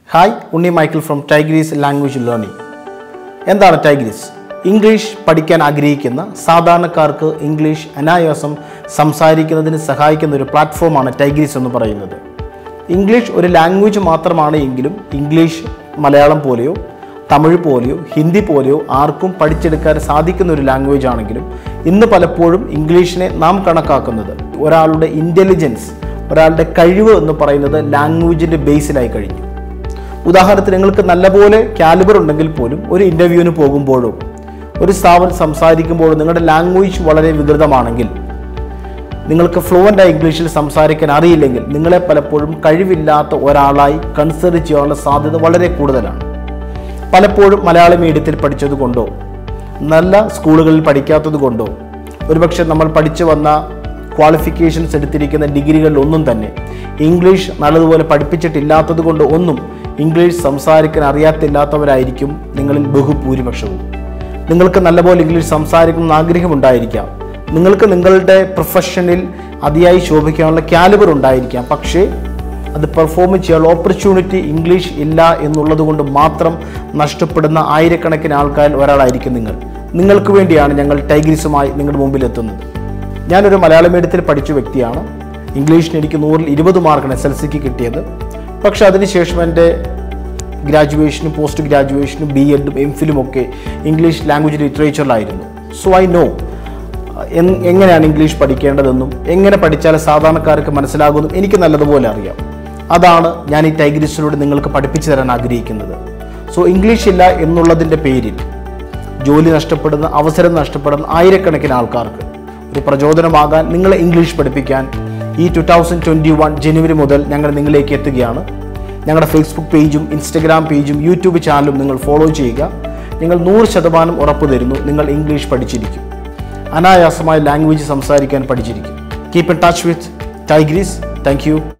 hi Unni Michael from Tigris language learning എന്താണ് Tigris English പഠിക്കാൻ ആഗ്രഹിക്കുന്ന സാധാരണക്കാർക്ക് ഇംഗ്ലീഷ് അനായാസം സംസാരിക്കുന്നതിന് സഹായിക്കുന്ന ഒരു പ്ലാറ്റ്ഫോമാണ് ടൈഗ്രീസ് എന്ന് പറയുന്നത് ഇംഗ്ലീഷ് ഒരു ലാംഗ്വേജ് മാത്രമാണ് എങ്കിലും ഇംഗ്ലീഷ് മലയാളം പോലെയോ തമിഴ് പോലെയോ ഹിന്ദി പോലെയോ ആർക്കും പഠിച്ചെടുക്കാൻ സാധിക്കുന്ന ഒരു ലാംഗ്വേജ് ആണെങ്കിലും ഇന്ന് പലപ്പോഴും ഇംഗ്ലീഷിനെ നാം കണക്കാക്കുന്നത് ഒരാളുടെ ഇൻ്റലിജൻസ് ഒരാളുടെ കഴിവ് എന്ന് പറയുന്നത് ലാംഗ്വേജിൻ്റെ ബേസിലായി കഴിഞ്ഞു ഉദാഹരണത്തിന് നിങ്ങൾക്ക് നല്ലപോലെ കാലിബർ ഉണ്ടെങ്കിൽ പോലും ഒരു ഇൻ്റർവ്യൂവിന് പോകുമ്പോഴോ ഒരു സ്ഥാപനം സംസാരിക്കുമ്പോഴോ നിങ്ങളുടെ ലാംഗ്വേജ് വളരെ വികൃതമാണെങ്കിൽ നിങ്ങൾക്ക് ഫ്ലുവൻ്റായി ഇംഗ്ലീഷിൽ സംസാരിക്കാൻ അറിയില്ലെങ്കിൽ നിങ്ങളെ പലപ്പോഴും കഴിവില്ലാത്ത ഒരാളായി കൺസിഡർ ചെയ്യാനുള്ള സാധ്യത വളരെ കൂടുതലാണ് പലപ്പോഴും മലയാള മീഡിയത്തിൽ പഠിച്ചത് കൊണ്ടോ നല്ല സ്കൂളുകളിൽ പഠിക്കാത്തത് കൊണ്ടോ ഒരുപക്ഷെ നമ്മൾ പഠിച്ചു വന്ന ക്വാളിഫിക്കേഷൻസ് എടുത്തിരിക്കുന്ന ഡിഗ്രികളിലൊന്നും തന്നെ ഇംഗ്ലീഷ് നല്ലതുപോലെ പഠിപ്പിച്ചിട്ടില്ലാത്തത് കൊണ്ട് ഒന്നും ഇംഗ്ലീഷ് സംസാരിക്കാൻ അറിയാത്തില്ലാത്തവരായിരിക്കും നിങ്ങളിൽ ബഹുഭൂരിപക്ഷവും നിങ്ങൾക്ക് നല്ലപോലെ ഇംഗ്ലീഷ് സംസാരിക്കണമെന്ന് ആഗ്രഹമുണ്ടായിരിക്കാം നിങ്ങൾക്ക് നിങ്ങളുടെ പ്രൊഫഷനിൽ അതിയായി ശോഭിക്കാനുള്ള കാലിബർ ഉണ്ടായിരിക്കാം പക്ഷേ അത് പെർഫോം ചെയ്യാനുള്ള ഓപ്പർച്യൂണിറ്റി ഇംഗ്ലീഷ് ഇല്ല എന്നുള്ളത് കൊണ്ട് മാത്രം നഷ്ടപ്പെടുന്ന ആയിരക്കണക്കിന് ആൾക്കാരിൽ ഒരാളായിരിക്കും നിങ്ങൾ നിങ്ങൾക്ക് വേണ്ടിയാണ് ഞങ്ങൾ ടൈഗ്രീസുമായി നിങ്ങളുടെ മുമ്പിൽ എത്തുന്നത് ഞാനൊരു മലയാള മീഡിയത്തിൽ പഠിച്ച വ്യക്തിയാണ് ഇംഗ്ലീഷിന് എനിക്ക് നൂറിൽ ഇരുപത് മാർക്കാണ് എസ് എൽ സിക്ക് കിട്ടിയത് പക്ഷേ അതിനുശേഷം എൻ്റെ ഗ്രാജുവേഷനും പോസ്റ്റ് ഗ്രാജുവേഷനും ബി എഡും എം ഫിലും ഒക്കെ ഇംഗ്ലീഷ് ലാംഗ്വേജ് ലിറ്ററേച്ചറിലായിരുന്നു സോ ഐ നോ എങ്ങനെയാണ് ഇംഗ്ലീഷ് പഠിക്കേണ്ടതെന്നും എങ്ങനെ പഠിച്ചാൽ സാധാരണക്കാർക്ക് മനസ്സിലാകുമെന്നും എനിക്ക് നല്ലതുപോലെ അറിയാം അതാണ് ഞാൻ ഈ ടൈഗ്രീസിലൂടെ നിങ്ങൾക്ക് പഠിപ്പിച്ചു തരാൻ ആഗ്രഹിക്കുന്നത് സോ ഇംഗ്ലീഷ് ഇല്ല എന്നുള്ളതിൻ്റെ പേരിൽ ജോലി നഷ്ടപ്പെടുന്ന അവസരം നഷ്ടപ്പെടുന്ന ആയിരക്കണക്കിന് ആൾക്കാർക്ക് ഒരു പ്രചോദനമാകാൻ നിങ്ങളെ ഇംഗ്ലീഷ് പഠിപ്പിക്കാൻ ഈ ടു തൗസൻഡ് ട്വൻറ്റി വൺ ജനുവരി മുതൽ ഞങ്ങൾ നിങ്ങളിലേക്ക് എത്തുകയാണ് ഞങ്ങളുടെ ഫേസ്ബുക്ക് പേജും ഇൻസ്റ്റഗ്രാം പേജും യൂട്യൂബ് ചാനലും നിങ്ങൾ ഫോളോ ചെയ്യുക നിങ്ങൾ നൂറ് ശതമാനം ഉറപ്പ് തരുന്നു നിങ്ങൾ ഇംഗ്ലീഷ് പഠിച്ചിരിക്കും അനായാസമായ ലാംഗ്വേജ് സംസാരിക്കാൻ പഠിച്ചിരിക്കും keep in touch with Tigris thank U